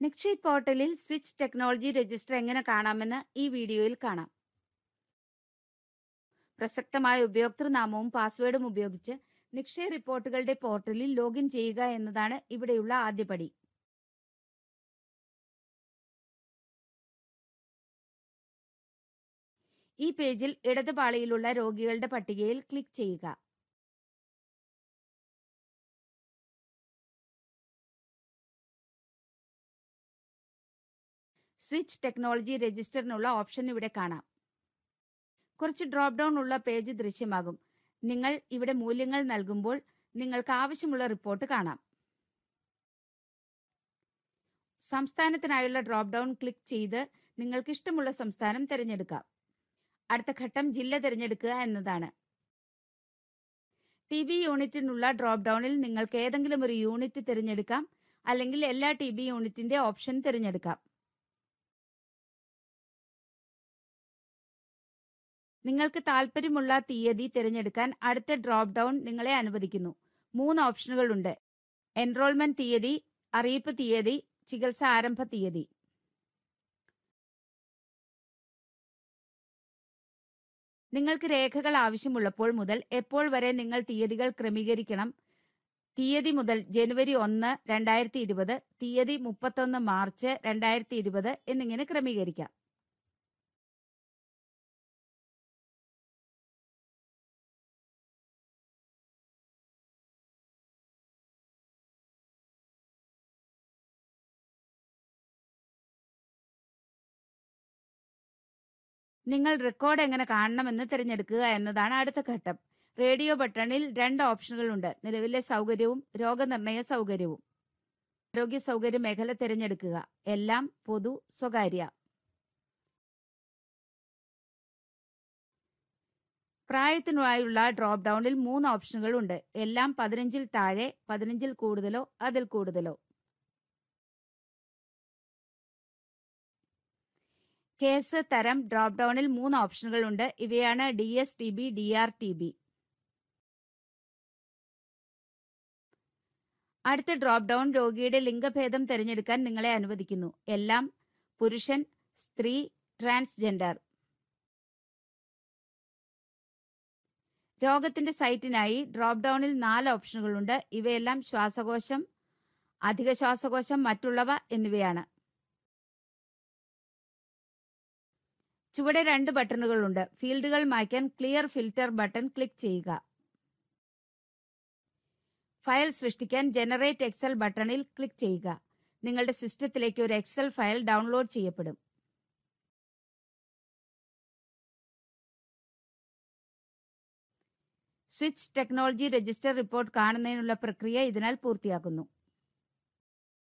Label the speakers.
Speaker 1: നിക്ഷേപ് പോർട്ടലിൽ switch technology register എങ്ങനെ കാണാമെന്ന് ഈ വീഡിയോയിൽ കാണാം പ്രസക്തമായ ഉപയോക്തൃനാമവും പാസ്വേഡും ഉപയോഗിച്ച് നിക്ഷയ റിപ്പോർട്ടുകളുടെ പോർട്ടലിൽ ലോഗിൻ ചെയ്യുക എന്നതാണ് ഇവിടെയുള്ള ആദ്യപടി ഈ പേജിൽ ഇടത് പാളിയിലുള്ള രോഗികളുടെ പട്ടികയിൽ ക്ലിക്ക് ചെയ്യുക സ്വിച്ച് ടെക്നോളജി രജിസ്റ്ററിനുള്ള ഓപ്ഷൻ ഇവിടെ കാണാം കുറച്ച് ഡ്രോപ്പ് ഡൗൺ ഉള്ള പേജ് ദൃശ്യമാകും നിങ്ങൾ ഇവിടെ മൂല്യങ്ങൾ നൽകുമ്പോൾ നിങ്ങൾക്ക് ആവശ്യമുള്ള റിപ്പോർട്ട് കാണാം സംസ്ഥാനത്തിനായുള്ള ഡ്രോപ്പ് ഡൗൺ ക്ലിക്ക് ചെയ്ത് നിങ്ങൾക്ക് ഇഷ്ടമുള്ള സംസ്ഥാനം തിരഞ്ഞെടുക്കാം അടുത്ത ഘട്ടം ജില്ല തിരഞ്ഞെടുക്കുക എന്നതാണ് ടി ബി യൂണിറ്റിനുള്ള ഡ്രോപ്പ് ഡൗണിൽ നിങ്ങൾക്ക് ഏതെങ്കിലും ഒരു യൂണിറ്റ് തിരഞ്ഞെടുക്കാം അല്ലെങ്കിൽ എല്ലാ ടി ബി യൂണിറ്റിന്റെ ഓപ്ഷൻ തിരഞ്ഞെടുക്കാം നിങ്ങൾക്ക് താല്പര്യമുള്ള തീയതി തിരഞ്ഞെടുക്കാൻ അടുത്ത ഡ്രോപ്പ് ഡൗൺ നിങ്ങളെ അനുവദിക്കുന്നു മൂന്ന് ഓപ്ഷനുകളുണ്ട് എൻറോൾമെന്റ് തീയതി അറിയിപ്പ് തീയതി ചികിത്സ ആരംഭ തീയതി നിങ്ങൾക്ക് രേഖകൾ ആവശ്യമുള്ളപ്പോൾ മുതൽ എപ്പോൾ വരെ നിങ്ങൾ തീയതികൾ ക്രമീകരിക്കണം തീയതി മുതൽ ജനുവരി ഒന്ന് രണ്ടായിരത്തി ഇരുപത് തീയതി മുപ്പത്തൊന്ന് മാർച്ച് രണ്ടായിരത്തി ഇരുപത് എന്നിങ്ങനെ ക്രമീകരിക്കാം നിങ്ങൾ റെക്കോർഡ് എങ്ങനെ കാണണമെന്ന് തിരഞ്ഞെടുക്കുക എന്നതാണ് അടുത്ത ഘട്ടം റേഡിയോ ബട്ടണിൽ രണ്ട് ഓപ്ഷനുകളുണ്ട് നിലവിലെ സൗകര്യവും രോഗനിർണയ സൗകര്യവും ആരോഗ്യ സൗകര്യ മേഖല തിരഞ്ഞെടുക്കുക എല്ലാം പൊതു സ്വകാര്യ പ്രായത്തിനായുള്ള ഡ്രോപ്പ് ഡൗണിൽ മൂന്ന് ഓപ്ഷനുകൾ ഉണ്ട് എല്ലാം പതിനഞ്ചിൽ താഴെ പതിനഞ്ചിൽ കൂടുതലോ അതിൽ കൂടുതലോ കേസ് തരം ഡ്രോപ്പ് ഡൗണിൽ മൂന്ന് ഓപ്ഷനുകളുണ്ട് ഇവയാണ് D S T B D R T B അടുത്ത ഡ്രോപ്പ് ഡൗൺ രോഗിയുടെ ലിംഗഭേദം തിരഞ്ഞെടുക്കാൻ നിങ്ങളെ അനുവദിക്കുന്നു എല്ലാം പുരുഷൻ സ്ത്രീ ട്രാൻസ്ജെൻഡർ രോഗത്തിന്റെ സൈറ്റിനായി ഡ്രോപ്പ് ഡൗണിൽ നാല് ഓപ്ഷനുകളുണ്ട് ഇവയെല്ലാം ശ്വാസകോശം അധിക ശ്വാസകോശം മറ്റുള്ളവ എന്നിവയാണ് ചുവടെ രണ്ട് ബട്ടണുകളുണ്ട് ഫീൽഡുകൾ മായ്ക്കാൻ ക്ലിയർ ഫിൽറ്റർ ബട്ടൺ ക്ലിക്ക് ചെയ്യുക ഫയൽ സൃഷ്ടിക്കാൻ ജനറേറ്റ് എക്സൽ ബട്ടണിൽ ക്ലിക്ക് ചെയ്യുക നിങ്ങളുടെ സിസ്റ്റത്തിലേക്ക് ഒരു എക്സൽ ഫയൽ ഡൗൺലോഡ് ചെയ്യപ്പെടും സ്വിച്ച് ടെക്നോളജി രജിസ്റ്റർ റിപ്പോർട്ട് കാണുന്നതിനുള്ള പ്രക്രിയ ഇതിനാൽ പൂർത്തിയാക്കുന്നു